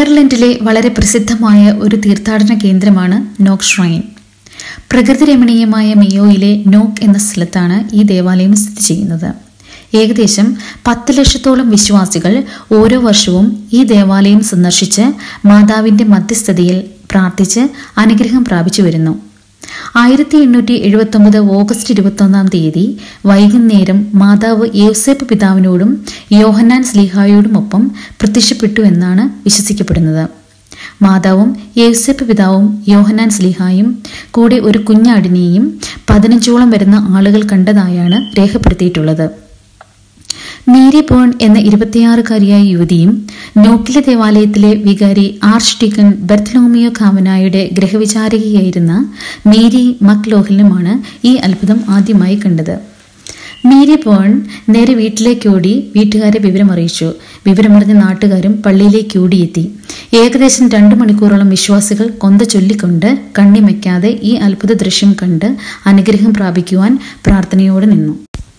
അയർലൻഡിലെ വളരെ പ്രസിദ്ധമായ ഒരു തീർത്ഥാടന കേന്ദ്രമാണ് നോക്ക് ഷ്രൈൻ പ്രകൃതി രമണീയമായ മെയോയിലെ നോക്ക് എന്ന സ്ഥലത്താണ് ഈ ദേവാലയം സ്ഥിതി ചെയ്യുന്നത് ഏകദേശം പത്ത് ലക്ഷത്തോളം വിശ്വാസികൾ ഓരോ വർഷവും ഈ ദേവാലയം സന്ദർശിച്ച് മാതാവിന്റെ മധ്യസ്ഥതയിൽ പ്രാർത്ഥിച്ച് അനുഗ്രഹം പ്രാപിച്ചു വരുന്നു ആയിരത്തി എണ്ണൂറ്റി എഴുപത്തി ഒമ്പത് ഓഗസ്റ്റ് ഇരുപത്തൊന്നാം തീയതി വൈകുന്നേരം മാതാവ് യേസേപ്പ് പിതാവിനോടും യോഹന്നാൻ സ്ലീഹായോടുമൊപ്പം പ്രത്യക്ഷപ്പെട്ടു എന്നാണ് വിശ്വസിക്കപ്പെടുന്നത് മാതാവും യേസേപ്പ് പിതാവും യോഹന്നാൻ സ്ലീഹായും കൂടെ ഒരു കുഞ്ഞാടിനെയും പതിനഞ്ചോളം വരുന്ന ആളുകൾ കണ്ടതായാണ് രേഖപ്പെടുത്തിയിട്ടുള്ളത് മേരി ബോൺ എന്ന ഇരുപത്തിയാറുകാരിയായ യുവതിയും നോക്കിലെ ദേവാലയത്തിലെ വികാരി ആർച്ച് ഡീക്കൺ ബെർത്തലോമിയോ കാമനായുടെ ഗ്രഹവിചാരികയായിരുന്ന മേരി മക്ലോഹലിനുമാണ് ഈ അത്ഭുതം ആദ്യമായി കണ്ടത് മേരി ബോൺ നേരെ വീട്ടിലേക്ക് ഓടി വീട്ടുകാരെ വിവരമറിയിച്ചു വിവരമറിഞ്ഞ നാട്ടുകാരും പള്ളിയിലേക്ക് ഓടിയെത്തി ഏകദേശം രണ്ടു മണിക്കൂറോളം വിശ്വാസികൾ കൊന്ത ചൊല്ലിക്കൊണ്ട് കണ്ണിമയ്ക്കാതെ ഈ അത്ഭുത ദൃശ്യം കണ്ട് അനുഗ്രഹം പ്രാപിക്കുവാൻ പ്രാർത്ഥനയോടെ നിന്നു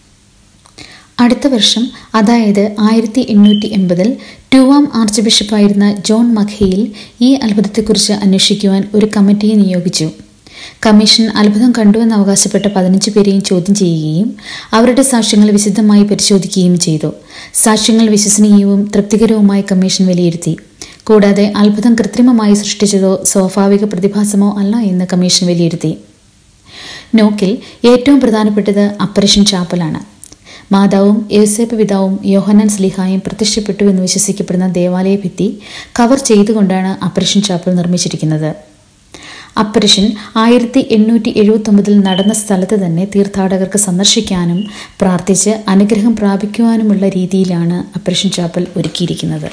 അടുത്ത വർഷം അതായത് ആയിരത്തി എണ്ണൂറ്റി എൺപതിൽ ടൂവാം ആർച്ച് ബിഷപ്പായിരുന്ന ജോൺ മഖയിൽ ഈ അത്ഭുതത്തെക്കുറിച്ച് അന്വേഷിക്കുവാൻ ഒരു കമ്മിറ്റിയെ നിയോഗിച്ചു കമ്മീഷൻ അത്ഭുതം കണ്ടുവെന്ന് അവകാശപ്പെട്ട പതിനഞ്ച് പേരെയും ചോദ്യം ചെയ്യുകയും അവരുടെ സാക്ഷ്യങ്ങൾ വിശദമായി പരിശോധിക്കുകയും ചെയ്തു സാക്ഷ്യങ്ങൾ വിശ്വസനീയവും തൃപ്തികരവുമായ കമ്മീഷൻ വിലയിരുത്തി കൂടാതെ അത്ഭുതം കൃത്രിമമായി സൃഷ്ടിച്ചതോ സ്വാഭാവിക പ്രതിഭാസമോ അല്ല എന്ന് കമ്മീഷൻ വിലയിരുത്തി നോക്കിൽ ഏറ്റവും പ്രധാനപ്പെട്ടത് അപ്പറേഷൻ ചാപ്പലാണ് മാതാവും യേസേപ്പ് പിതാവും യോഹന്നാൻ സ്ലിഹായും പ്രത്യക്ഷപ്പെട്ടു എന്ന് വിശ്വസിക്കപ്പെടുന്ന ദേവാലയ ഭിത്തി കവർ ചെയ്തുകൊണ്ടാണ് അപ്പറേഷൻ ചാപ്പൽ നിർമ്മിച്ചിരിക്കുന്നത് അപ്പറേഷൻ ആയിരത്തി എണ്ണൂറ്റി എഴുപത്തി ഒമ്പതിൽ നടന്ന സ്ഥലത്ത് തന്നെ തീർത്ഥാടകർക്ക് സന്ദർശിക്കാനും പ്രാർത്ഥിച്ച് അനുഗ്രഹം പ്രാപിക്കുവാനുമുള്ള രീതിയിലാണ് അപ്പറേഷൻ ചാപ്പൽ ഒരുക്കിയിരിക്കുന്നത്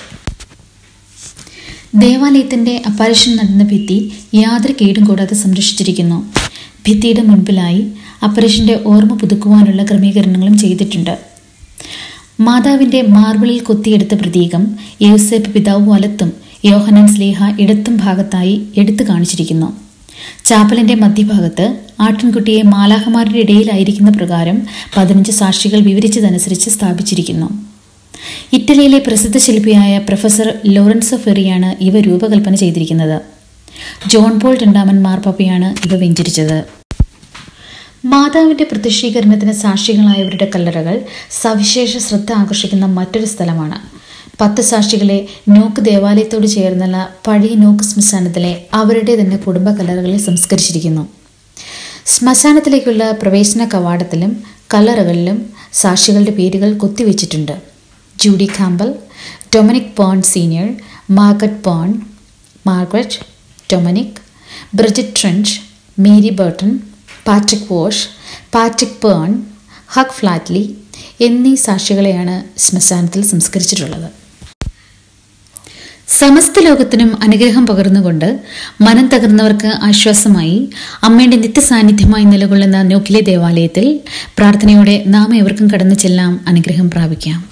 ദേവാലയത്തിന്റെ അപ്പറേഷൻ നടന്ന ഭിത്തി യാതൊരു കേടും കൂടാതെ സംരക്ഷിച്ചിരിക്കുന്നു ഭിത്തിയുടെ മുൻപിലായി അപ്പറേഷന്റെ ഓർമ്മ പുതുക്കുവാനുള്ള ക്രമീകരണങ്ങളും ചെയ്തിട്ടുണ്ട് മാതാവിന്റെ മാർബിളിൽ കൊത്തിയെടുത്ത പ്രതീകം യൂസേപ്പ് പിതാവ് വലത്തും യോഹനൻ സ്ലേഹ ഇടത്തും ഭാഗത്തായി എടുത്തു കാണിച്ചിരിക്കുന്നു ചാപ്പലിന്റെ മധ്യഭാഗത്ത് ആട്ടിൻകുട്ടിയെ മാലാഹമാരുടെ ഇടയിലായിരിക്കുന്ന പ്രകാരം പതിനഞ്ച് സാക്ഷികൾ വിവരിച്ചതനുസരിച്ച് സ്ഥാപിച്ചിരിക്കുന്നു ഇറ്റലിയിലെ പ്രസിദ്ധ ശില്പിയായ പ്രൊഫസർ ലോറൻസോ ഫെറിയാണ് ഇവ രൂപകൽപ്പന ചെയ്തിരിക്കുന്നത് ജോൺ പോൾ രണ്ടാമൻ മാർപ്പാപ്പയാണ് ഇവ വെഞ്ചരിച്ചത് മാതാവിന്റെ പ്രത്യക്ഷീകരണത്തിന് സാക്ഷികളായവരുടെ കല്ലറകൾ സവിശേഷ ശ്രദ്ധ ആകർഷിക്കുന്ന മറ്റൊരു സ്ഥലമാണ് പത്ത് സാക്ഷികളെ നോക്ക് ദേവാലയത്തോട് ചേർന്നുള്ള പഴയ നോക്ക് ശ്മശാനത്തിലെ അവരുടെ തന്നെ കുടുംബ കല്ലറകളിൽ സംസ്കരിച്ചിരിക്കുന്നു ശ്മശാനത്തിലേക്കുള്ള പ്രവേശന കവാടത്തിലും കല്ലറകളിലും സാക്ഷികളുടെ പേരുകൾ കൊത്തിവെച്ചിട്ടുണ്ട് Judy Campbell Dominic Byrne senior Margaret Byrne Margaret Dominic Bridget Trench Mary Burton Patrick Walsh Patrick Byrne Hugh Flatley എന്നീ സാക്ഷികളെയാണ് ശ്മശാനത്തിൽ സംസ്കരിച്ചിട്ടുള്ളത് സമസ്ത ലോകത്തിനും അനുഗ്രഹം പകർന്നുകൊണ്ട് മനം തകർന്നവർക്ക് ആശ്വാസമായി അമ്മയുടെ നിത്യസാന്നിധ്യമായി നിലകൊള്ളുന്ന നോക്കിലെ ദേവാലയത്തിൽ പ്രാർത്ഥനയോടെ നാം എവർക്കും കടന്നു ചെല്ലാം അനുഗ്രഹം പ്രാപിക്കാം